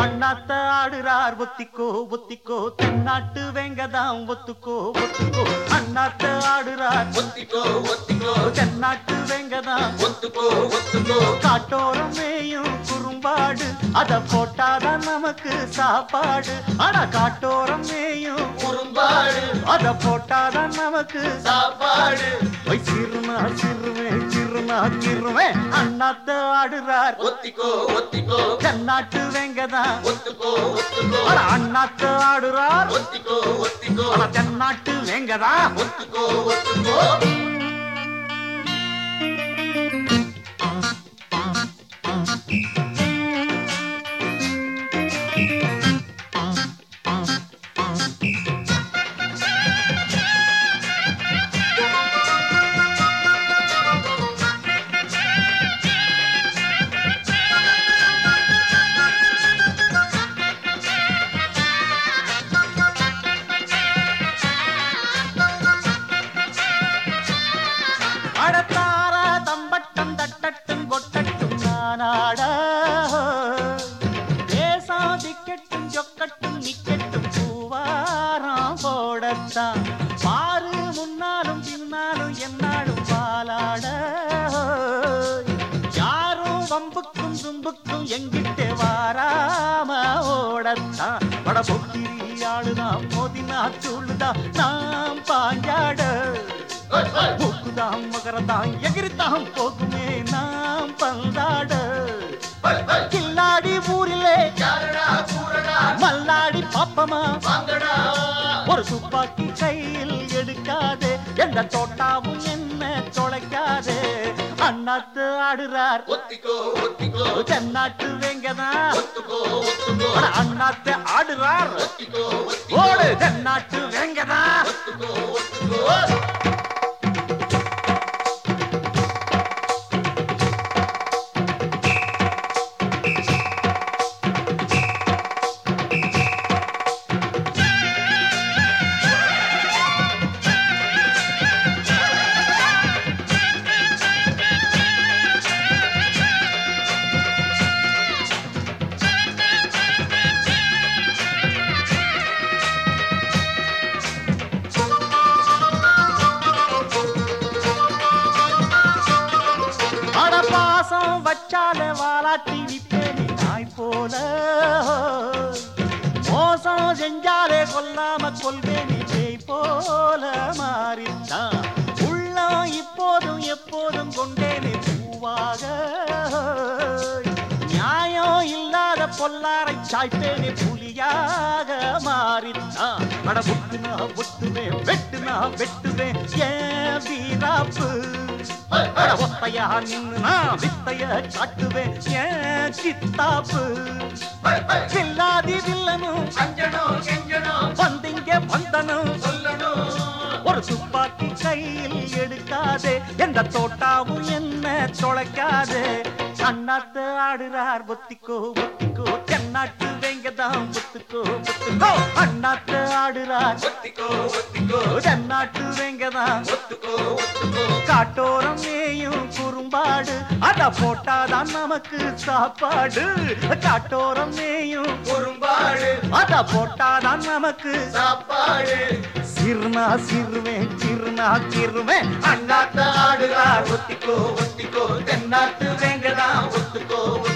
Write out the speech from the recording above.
அண்ணாத்த ஆடுறார் ஒத்திக்கோ ஒத்திக்கோ தென்னாட்டு வெங்கதாம் ஒத்துக்கோ ஒத்துக்கோ அண்ணாத்த ஆடுறார் ஒத்திக்கோ ஒத்திக்கோ தென்னாட்டு வெங்கதாம் ஒத்துக்கோ ஒத்துக்கோ காட்டோரம் மேயும் குறும்பாடு அத போட்டாதான் நமக்கு சாப்பாடு ஆனா காட்டோரம் மேயும் குறும்பாடு அத போட்டாதான் நமக்கு சாப்பாடு ஒய் சிறுமா சிறுமே சிறுமா சிறுமே அண்ணாத்த ஆடுறார் ஒத்திக்கோ ஒத்திக்கோ தென்னாட்டு வெங்கதான் ஒத்துக்கோ ஒத்துக்கோ ஆனா அண்ணாத்த ஆடுறார் ஒத்திக்கோ ஒத்திக்கோ ஆனா தென்னாட்டு வெங்கதான் ஒத்துக்கோ ஒத்துக்கோ அடத்தார தம்பட்டம் தட்டட்டும் கொட்டட்டும் நானாட தேசம் திக்கட்டும் சொக்கட்டும் நிக்கட்டும் பூவாரம் போடத்தான் பாரு முன்னாலும் பின்னாலும் என்னாலும் பாலாட யாரும் வம்புக்கும் தும்புக்கும் எங்கிட்டே வாராம ஓடத்தான் பட பொக்கிரி ஆளுதான் மோதினா தூளுதான் நாம் பாஞ்சாட மூக்குதாம் மகரதாம் எகிரிதாம் போகுமே நாம் பந்தாட கில்லாடி ஊரிலே யாரடா கூறடா மல்லாடி பாப்பமா வாங்கடா ஒரு துப்பாக்கி கையில் எடுக்காதே எந்த தோட்டாவும் என்ன தொலைக்காதே அண்ணாத்து ஆடுறார் ஒத்திக்கோ ஒத்திக்கோ தென்னாட்டு வெங்கதான் ஒத்துக்கோ ஒத்துக்கோ அண்ணாத்து ஆடுறார் ஒத்திக்கோ ஒத்திக்கோ ஓடு தென்னாட்டு வெங்கதான் ஒத்துக்கோ ஒத்துக்கோ அட பாசம் வச்சால வாலாட்டி விப்பேனி நாய் போல மோசம் செஞ்சாலே கொல்லாம கொல்வேனி பேய் போல மாறித்தான் உள்ளம் இப்போதும் எப்போதும் கொண்டேனே பூவாக நியாயம் இல்லாத பொல்லாரை சாய்ப்பேனே புலியாக மாறித்தான் அட ஒட்டுனா ஒட்டுவேன் வெட்டுனா வெட்டுவேன் ஏன் வீராப்பு அட ஒத்தையா நின்னு நான் வித்தைய காட்டுவேன் ஏன் சித்தாப்பு வில்லாதி வில்லனும் அஞ்சனும் கெஞ்சனும் வந்திங்க வந்தனும் சொல்லணும் ஒரு துப்பாக்கி கையில் எடுக்காதே எந்த தோட்டாவும் என்ன தொலைக்காதே அண்ணாத்து ஆடுறார் ஒத்திக்கோ ஒத்திக்கோ தென்னாட்டு வெங்கதான் ஒத்துக்கோ ஒத்துக்கோ அண்ணாத்து ஆடுறார் ஒத்திக்கோ ஒத்திக்கோ தென்னாட்டு வெங்கதான் ஒத்துக்கோ ஒத்துக்கோ காட்டோரம் மேயும் குறும்பாடு அத போட்டாதான் நமக்கு சாப்பாடு காட்டோரம் மேயும் குறும்பாடு அத போட்டாதான் நமக்கு சாப்பாடு சிறுனா சிறுவே சிறுனா சிறுவே அண்ணாத்த ஆடுறார் ஒத்திக்கோ ஒத்திக்கோ தென்னாட்டு வேங்கதான் ஒத்துக்கோ